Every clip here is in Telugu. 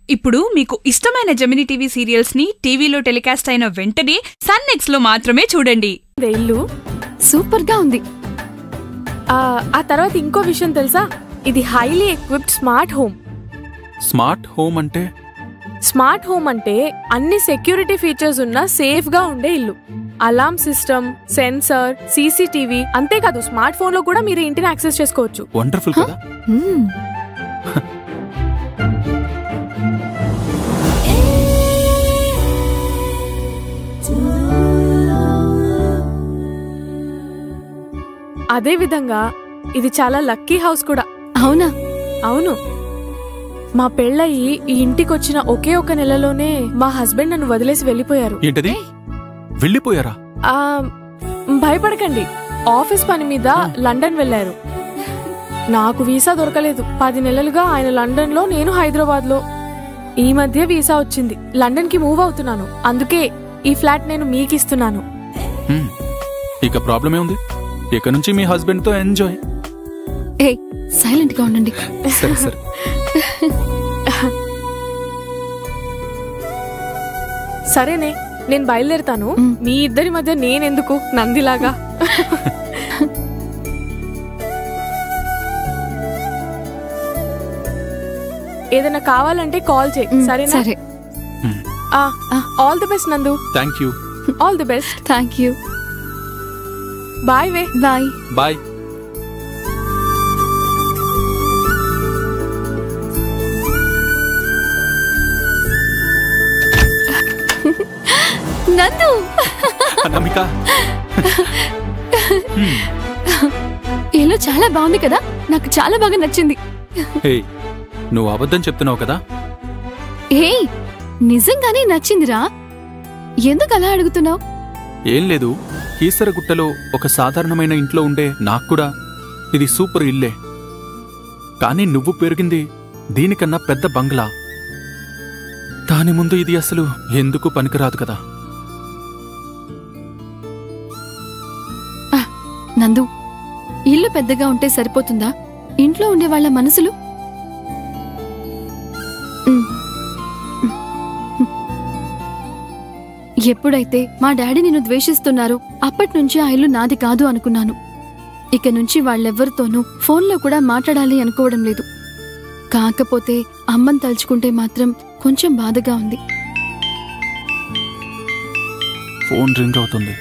ఇప్పుడు మీకు ఇష్టమైన జమిని టీవీ సీరియల్స్ ని టీవీలో టెలికాస్ట్ అయిన వెంటనే సన్ నెక్స్ట్ లో మాత్రమే చూడండి ఇదే ఇల్లు సూపర్ గా ఉంది ఆ, ఆ తర్వాత ఇంకో విషయం తెలుసా ఇది highly equipped smart home smart home అంటే స్మార్ట్ హోమ్ అంటే అన్ని సెక్యూరిటీ ఫీచర్స్ ఉన్న సేఫ్ గా ఉండే ఇల్లు అలార్మ్ సిస్టమ్ సెన్సర్ సీసీటీవీ అంతేకాదు స్మార్ట్ ఫోన్ లో కూడా మీరు ఇంటిని యాక్సెస్ చేసుకోవచ్చు వండర్ఫుల్ కదా మ్మ్. అదే విధంగా ఇది చాలా లక్కీ హౌస్ కూడా అవునా అవును మా పెళ్ళయి ఈ ఇంటికి వచ్చిన ఒకే ఒక నెలలోనే మా హస్బెండ్ నన్ను వదిలేసి వెళ్ళిపోయారు ఏంటది వెళ్ళిపోయారా ఆ భయపడకండి ఆఫీస్ పని మీద లండన్ వెళ్లారు నాకు వీసా దొరకలేదు పది నెలలుగా ఆయన లండన్ లో నేను హైదరాబాద్ లో ఈ మధ్య వీసా వచ్చింది లండన్ కి మూవ్ అవుతున్నాను అందుకే ఈ ఫ్లాట్ నేను మీకు ఇస్తున్నాను హ్మ్. ఇక ప్రాబ్లమే ఉంది ఇక నుంచి మీ హస్బెండ్ తో ఎంజాయ్ ఏ సైలెంట్ గా ఉండండి సరే సరే సరేనే నేను బయలుదేరుతాను మ్. మీ ఇద్దరి మధ్య నేనెందుకు నందిలాగా ఏదైనా కావాలంటే కాల్ చేయి మ్మ్, సరేనా సరే all the best Nandu thank you all the best thank you bye వే బాయ్ బాయ్ నందు అనామిక ఇల్లు చాలా బాగుంది కదా నాకు చాలా బాగా నచ్చింది హే నువ్వు అబద్ధం చెప్తున్నావు కదా ఏ నిజంగానే నచ్చిందిరా ఎందుకు అలా అడుగుతున్నావు ఏం లేదు కీసరగుట్టలో ఒక సాధారణమైన ఇంట్లో ఉండే నాకు కూడా ఇది సూపర్ ఇల్లే కానీ నువ్వు పెరిగింది దీనికన్నా పెద్ద బంగ్లా దాని ముందు ఇది అసలు ఎందుకు పనికిరాదు కదా నందు ఇల్లు పెద్దగా ఉంటే సరిపోతుందా ఇంట్లో ఉండే వాళ్ళ మనసులు ఉమ్. ఎప్పుడైతే మా డాడీ నిన్ను ద్వేషిస్తున్నారో అప్పట్నుంచి ఆ ఇల్లు నాది కాదు అనుకున్నాను ఇక నుంచి వాళ్ళెవ్వరితోనూ ఫోన్లో కూడా మాట్లాడాలి అనుకోవడం లేదు కాకపోతే అమ్మని తలుచుకుంటే మాత్రం కొంచెం బాధగా ఉంది ఫోన్ రింగ్ అవుతుంది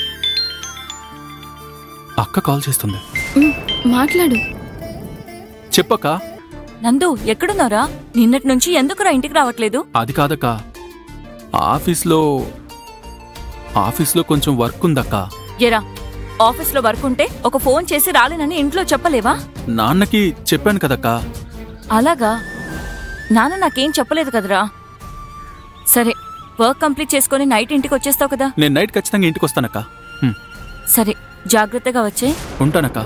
అక్క కాల్ చేస్తుంది ఉమ్, మాట్లాడు చెప్పక్క నందు ఎక్కడున్నారా నిన్నటి నుంచి ఎందుకురా ఇంటికి రావట్లేదు అది కాదక్క ఆఫీస్లో ఆఫీస్లో కొంచెం వర్క్ ఉందక్క ఎరా ఆఫీస్లో వర్క్ ఉంటే ఒక ఫోన్ చేసి రాలేనని ఇంట్లో చెప్పలేవా నాన్నకి చెప్పాను కదక్క అలాగా నాన్న నాకేం చెప్పలేదు కదరా సరే వర్క్ కంప్లీట్ చేసుకొని నైట్ ఇంటికి వచ్చేస్తావు కదా నేను నైట్ ఖచ్చితంగా ఇంటికి వస్తానక్క హ్మ్, సరే జాగ్రత్తగా వచ్చే ఉంటానక్క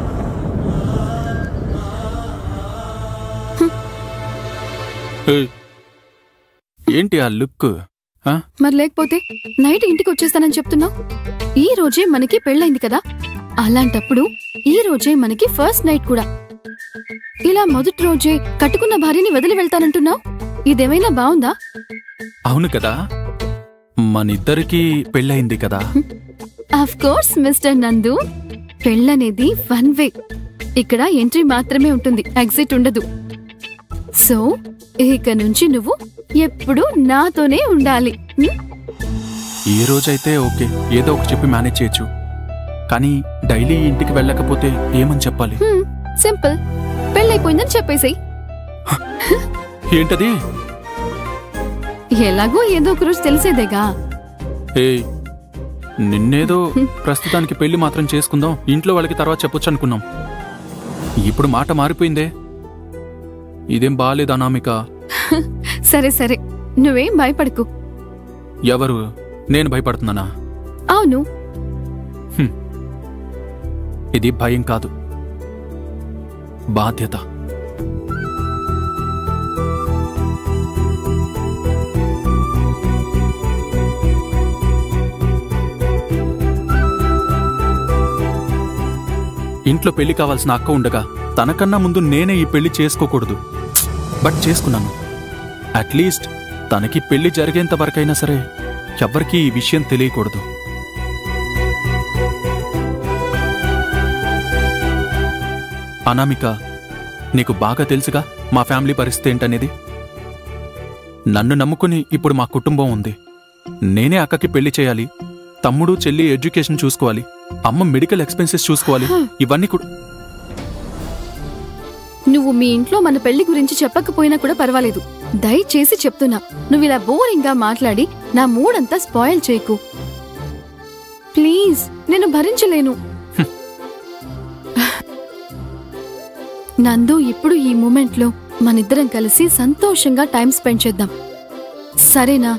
ఏయ్, ఏంటి ఆ లుక్ ఆ? మరి లేకపోతే నైట్ ఇంటికి వచ్చేస్తానని చెప్తున్నావు ఈ రోజే మనకి పెళ్ళైంది కదా అలాంటప్పుడు ఈ రోజే మనకి ఫస్ట్ నైట్ కూడా ఇలా మొదటి రోజే కట్టుకున్న భార్యని వదిలి వెళ్తానంటున్నావు ఇదేమైనా బావుందా అవును కదా మనిద్దరికీ పెళ్ళయింది కదా ఆఫ్ కోర్స్ మిస్టర్ నందు పెళ్ళనేది వన్ వే ఇక్కడ ఎంట్రీ మాత్రమే ఉంటుంది ఎగ్జిట్ ఉండదు సో ఇక నుంచి నువ్వు ఎప్పుడు నాతోనే ఉండాలి హ్మ్? ఈ రోజైతే ఓకే ఏదో ఒక చెప్పి మేనేజ్ చేయొచ్చు కానీ డైలీ ఇంటికి వెళ్ళకపోతే ఏమని చెప్పాలి హ్మ్, సింపుల్ పెళ్ళైపోయిందని చెప్పేసేయ్ ఏంటది ఎలాగో ఏదో ఒక రోజు తెలిసేదేగా ఏ నిన్నేదో ప్రస్తుతానికి పెళ్లి మాత్రం చేసుకుందాం ఇంట్లో వాళ్ళకి తర్వాత చెప్పొచ్చు అనుకున్నాం ఇప్పుడు మాట మారిపోయిందే ఇదేం బాలేదు అనామిక సరే సరే నువ్వేం భయపడకు ఎవరు నేను భయపడుతున్నానా అవును ఇది భయం కాదు బాధ్యత ఇంట్లో పెళ్లి కావాల్సిన అక్క ఉండగా తనకన్నా ముందు నేనే ఈ పెళ్లి చేసుకోకూడదు బట్ చేసుకున్నాను అట్లీస్ట్ తనకి పెళ్లి జరిగేంత వరకైనా సరే ఎవ్వరికీ ఈ విషయం తెలియకూడదు అనామిక నీకు బాగా తెలుసుగా మా ఫ్యామిలీ పరిస్థితి ఏంటనేది నన్ను నమ్ముకుని ఇప్పుడు మా కుటుంబం ఉంది నేనే అక్కకి పెళ్లి చేయాలి తమ్ముడు చెల్లి ఎడ్యుకేషన్ చూసుకోవాలి అమ్మ మెడికల్ ఎక్స్పెన్సెస్ చూసుకోవాలి ఇవన్నీ కూడా నువ్వు మీ ఇంట్లో మన పెళ్లి గురించి చెప్పకపోయినా కూడా పర్వాలేదు దయచేసి చెప్తున్నా నువ్వు ఇలా బోరింగ్ గా మాట్లాడి నా మూడంతా స్పాయిల్ చేయకు ప్లీజ్ నేను భరించలేను నందు ఇప్పుడు ఈ మూమెంట్ లో మనిద్దరం కలిసి సంతోషంగా టైం స్పెండ్ చేద్దాం సరేనా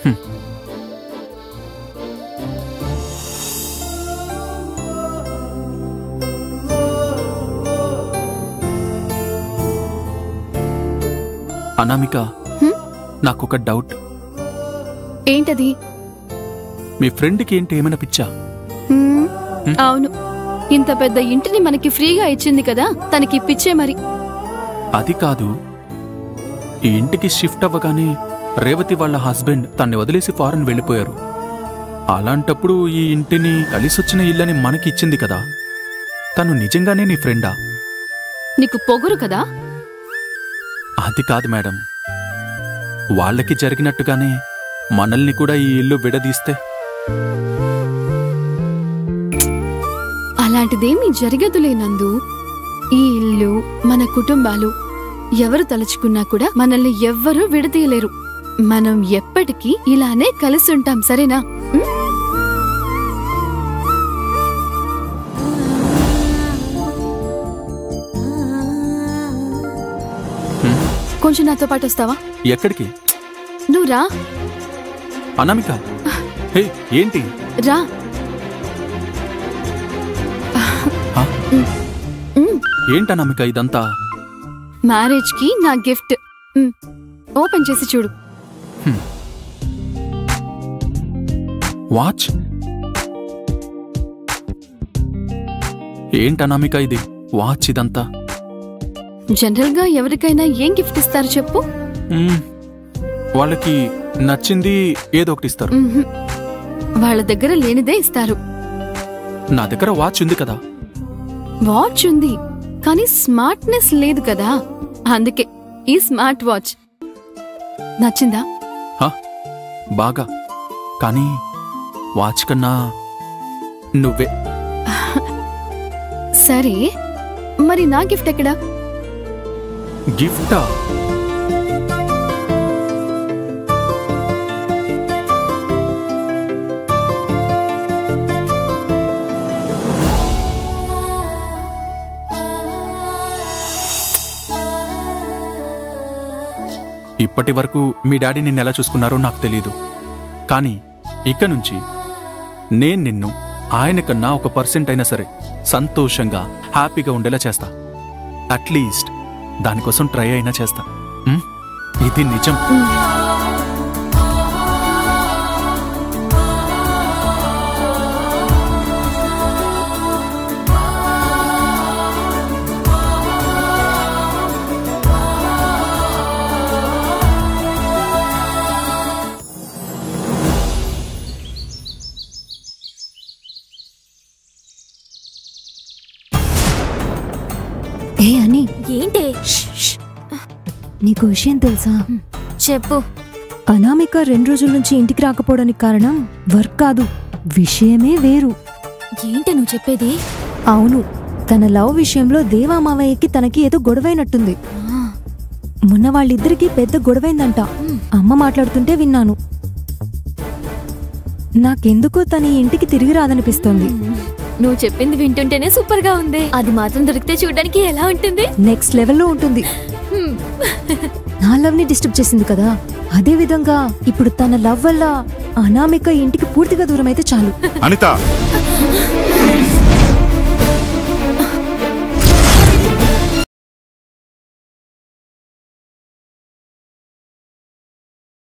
అనామిక హ్మ్? నాకొక డౌట్ ఏంటది మీ ఫ్రెండ్కి ఏంటి ఏమైనా పిచ్చా హ్మ్, హ్మ్? అవును ఇంత పెద్ద ఇంటిని మనకి ఫ్రీగా ఇచ్చింది కదా తనకి పిచ్చే మరి అది కాదు ఈ ఇంటికి షిఫ్ట్ అవ్వగానే రేవతి వాళ్ళ హస్బెండ్ తన్ని వదిలేసి ఫారెన్ వెళ్ళిపోయారు అలాంటప్పుడు ఈ ఇంటిని కలిసొచ్చిన ఇల్లని మనకి ఇచ్చింది కదా తను నిజంగానే నీ ఫ్రెండా నీకు పొగురు కదా అది కాదు మేడం వాళ్ళకి జరిగినట్టుగానే మనల్ని కూడా ఈ ఇల్లు విడదీస్తే అలాంటిదేమీ జరగదులే నందు ఈ ఇల్లు మన కుటుంబాలు ఎవరు తలుచుకున్నా కూడా మనల్ని ఎవ్వరూ విడదీయలేరు మనం ఎప్పటికీ ఇలానే కలిసి ఉంటాం సరేనా ఉం? కొంచెం నాతో పాటు వస్తావా ఎక్కడికి నువ్వు రా అనామిక హే ఏంటి రా హా? ఉం. ఏంటనామిక ఇదంతా మ్యారేజ్ కి నా గిఫ్ట్ ఉం. ఓపెన్ చేసి చూడు వాచ్ ఏంటనామిక ఇది వాచ్ ఇదంతా జనరల్ గా ఎవరికైనా ఏం గిఫ్ట్ ఇస్తారు చెప్పు మ్మ్. వాళ్ళకి నచ్చింది ఏదో ఒకటి ఇస్తారు మ్మ్హ్. వాళ్ళ దగ్గర లేనిదే ఇస్తారు నా దగ్గర వాచ్ ఉంది కదా వాచ్ ఉంది కానీ స్మార్ట్నెస్ లేదు కదా అందుకే ఈ స్మార్ట్ వాచ్ నచ్చిందా హా, బాగా కానీ వాచ్ కన్నా నువ్వే సరే మరి నా గిఫ్ట్ ఎక్కడా గిఫ్టా ఇప్పటి వరకు మీ డాడీ నిన్ను ఎలా చూసుకున్నారో నాకు తెలియదు కానీ ఇక నుంచి నేను నిన్ను ఆయన కన్నా ఒక పర్సెంట్ అయినా సరే సంతోషంగా హ్యాపీగా ఉండేలా చేస్తా అట్లీస్ట్ దానికోసం ట్రై అయినా చేస్తా ఉమ్? ఇది నిజం ఏ అని ఏంటి నీకు విషయం తెలుసా చెప్పు అనామిక రెండు రోజుల నుంచి ఇంటికి రాకపోవడానికి కారణం వర్క్ కాదు విషయమే వేరు ఏంటి నువ్వు చెప్పేది అవును తన లవ్ విషయంలో దేవా మావయ్యకి తనకి ఏదో గొడవైనట్టుంది మొన్న వాళ్ళిద్దరికి పెద్ద గొడవైందంట అమ్మ మాట్లాడుతుంటే విన్నాను నాకెందుకో తన ఈ ఇంటికి తిరిగి రాదనిపిస్తోంది నువ్వు చెప్పింది వింటుంటేనే సూపర్ గా ఉంది అది మాత్రం దొరికితే చూడడానికి ఎలా ఉంటుంది నెక్స్ట్ లెవెల్లో ఉంటుంది నా లవ్ ని డిస్టర్బ్ చేసింది కదా అదే విధంగా ఇప్పుడు తన లవ్ వల్ల అనామిక ఇంటికి పూర్తిగా దూరం అయితే చాలు అనిత